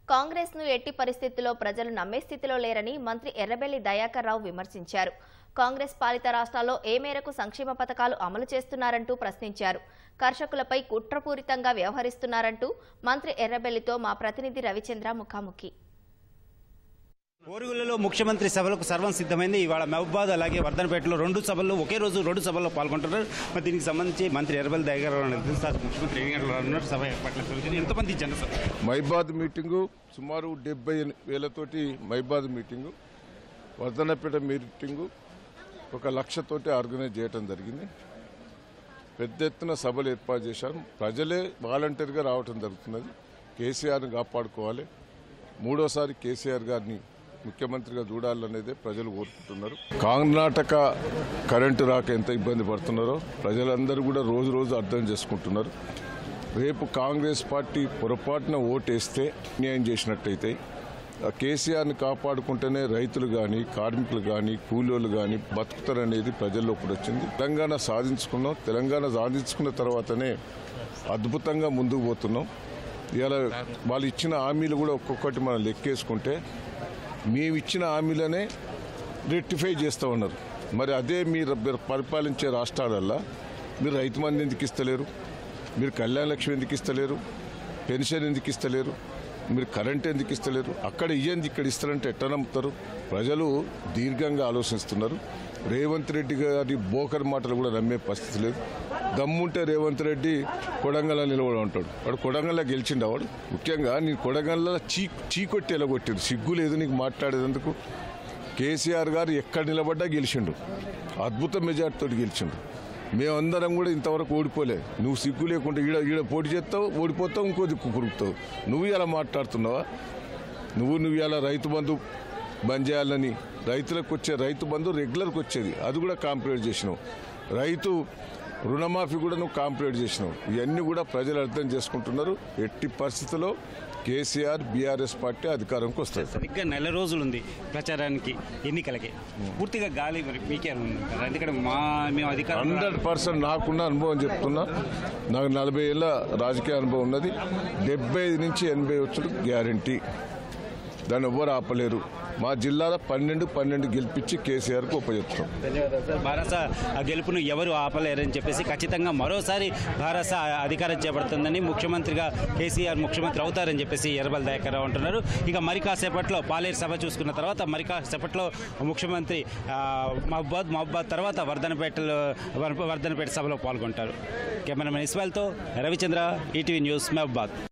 కాంగ్రెస్ ను ఎట్టి పరిస్థితుల్లో ప్రజలు నమ్మే స్థితిలో లేరని మంత్రి ఎర్రబెల్లి దయాకర్ రావు విమర్శించారు కాంగ్రెస్ పాలిత రాష్ట్రాల్లో ఏ మేరకు సంక్షేమ పథకాలు అమలు చేస్తున్నారంటూ ప్రశ్నించారు కర్షకులపై కుట్రపూరితంగా వ్యవహరిస్తున్నారంటూ మంత్రి ఎర్రబెల్లితో మా ప్రతినిధి రవిచంద్ర ముఖాముఖి ఓరుగులలో ముఖ్యమంత్రి సభలకు సర్వం సిద్ధమైంది ఇవాళ మహబాద్ అలాగే వర్ధనపేటలో రెండు సభల్లో ఒకే రోజు రెండు సభల్లో పాల్గొంటున్నారు మరి దీనికి సంబంధించి మంత్రి ఎర్రబెల్లి దయాకర్ రావు అన్నారు. సార్ ముఖ్యమంత్రి ఎన్ని గంటలు రానున్నారు సభ ఏర్పాట్ల గురించి ఎంతమంది జన సభ మైబాద్ మీటింగు సుమారు డెబ్బై వేలతోటి మైబాద్ మీటింగు వర్ధనపేట మీటింగు ఒక లక్షతోటి ఆర్గనైజ్ చేయడం జరిగింది పెద్ద ఎత్తున సభలు ఏర్పాటు చేశారు ప్రజలే వాలంటీర్గా రావటం జరుగుతున్నది కేసీఆర్ని కాపాడుకోవాలి మూడోసారి కేసీఆర్ గారిని ముఖ్యమంత్రిగా చూడాలనేదే ప్రజలు కోరుకుంటున్నారు కర్ణాటక కరెంటు రాక ఎంత ఇబ్బంది పడుతున్నారో ప్రజలందరూ కూడా రోజు రోజు అర్థం చేసుకుంటున్నారు రేపు కాంగ్రెస్ పార్టీ పొరపాటున ఓటేస్తే న్యాయం చేసినట్టయితే ఆ కేసీఆర్ని కాపాడుకుంటేనే రైతులు కానీ కార్మికులు కానీ కూలీలు కానీ బతుకుతారనేది ప్రజల్లో ఇప్పుడు వచ్చింది తెలంగాణ సాధించుకున్నాం తెలంగాణ సాధించుకున్న తర్వాతనే అద్భుతంగా ముందుకు పోతున్నాం ఇలా వాళ్ళు ఇచ్చిన హామీలు కూడా ఒక్కొక్కటి మనం లెక్కేసుకుంటే మేము ఇచ్చిన హామీలనే రెక్టిఫై చేస్తూ ఉన్నారు మరి అదే మీరు మీరు పరిపాలించే రాష్ట్రాలల్లో మీరు రైతు మంది ఎందుకు ఇస్తలేరు మీరు కళ్యాణ లక్ష్మి ఎందుకు ఇస్తలేరు పెన్షన్ ఎందుకు ఇస్తలేరు మీరు కరెంట్ ఎందుకు ఇస్తలేరు అక్కడ ఇయ్యంది ఇక్కడ ఇస్తారంటే ఎట్లా నమ్ముతారు ప్రజలు దీర్ఘంగా ఆలోచిస్తున్నారు రేవంత్ రెడ్డి గారి బోకర్ మాటలు కూడా నమ్మే పరిస్థితి లేదు దమ్ముంటే రేవంత్ రెడ్డి కొడంగల్లో నిలబడి ఉంటాడు వాడు కొడంగల్లో గెలిచిండు వాడు ముఖ్యంగా నీ కొడంగల్లో చీ చీకొట్టి ఎలగొట్టాడు సిగ్గు లేదు నీకు మాట్లాడేందుకు కేసీఆర్ గారు ఎక్కడ నిలబడ్డా గెలిచిండు అద్భుత మెజార్టీతో గెలిచిండు మేమందరం కూడా ఇంతవరకు ఓడిపోలే నువ్వు సిగ్గు లేకుండా ఈడ ఈడ పోటీ చేస్తావు ఓడిపోతావు ఇంకో దిక్కు కురుకుతావు నువ్వు ఇలా మాట్లాడుతున్నావా నువ్వు నువ్వు ఇలా రైతు బంధు బంద్ చేయాలని రైతులకు వచ్చే రైతు బంధు రెగ్యులర్కి వచ్చేది అది కూడా కాంప్లిట్ చేసినావు రైతు రుణమాఫీ కూడా నువ్వు కాంప్లిట్ చేసినావు ఇవన్నీ కూడా ప్రజలు అర్థం చేసుకుంటున్నారు ఎట్టి పరిస్థితుల్లో కేసీఆర్ బీఆర్ఎస్ పార్టీ అధికారంకి వస్తుంది సరిగ్గా నెల రోజులు ఉంది ప్రచారానికి ఎన్నికలకి పూర్తిగా గాలి మరి మీకే ఉంది ఎందుకంటే మా మేము అధికారం హండ్రెడ్ పర్సెంట్ నాకున్న అనుభవం చెప్తున్నా నాకు నలభై ఏళ్ళ రాజకీయ అనుభవం ఉన్నది డెబ్బై ఐదు నుంచి ఎనభై వచ్చుడు గ్యారంటీ దాన్ని ఎవ్వరు ఆపలేరు మా జిల్లాలో పన్నెండు పన్నెండు గెలిపించి కేసీఆర్కి ఉపయోగిస్తాం ధన్యవాదాలు సార్ భారస ఆ గెలుపును ఎవరు ఆపలేరని చెప్పేసి ఖచ్చితంగా మరోసారి భారస అధికారం చేపడుతుందని ముఖ్యమంత్రిగా కేసీఆర్ ముఖ్యమంత్రి అవుతారని చెప్పేసి ఎర్రబల్ దయాకర్ రావు అంటున్నారు ఇక మరి కాసేపట్లో పాలేరు సభ చూసుకున్న తర్వాత మరి కాసేపట్లో ముఖ్యమంత్రి ఆ, మహబాద్ మహబాద్ తర్వాత వర్ధనపేటలో వర్ధనపేట సభలో పాల్గొంటారు కెమెరామెన్ ఇస్మాయిల్తో రవిచంద్ర ఈటీవీ న్యూస్ మహబాద్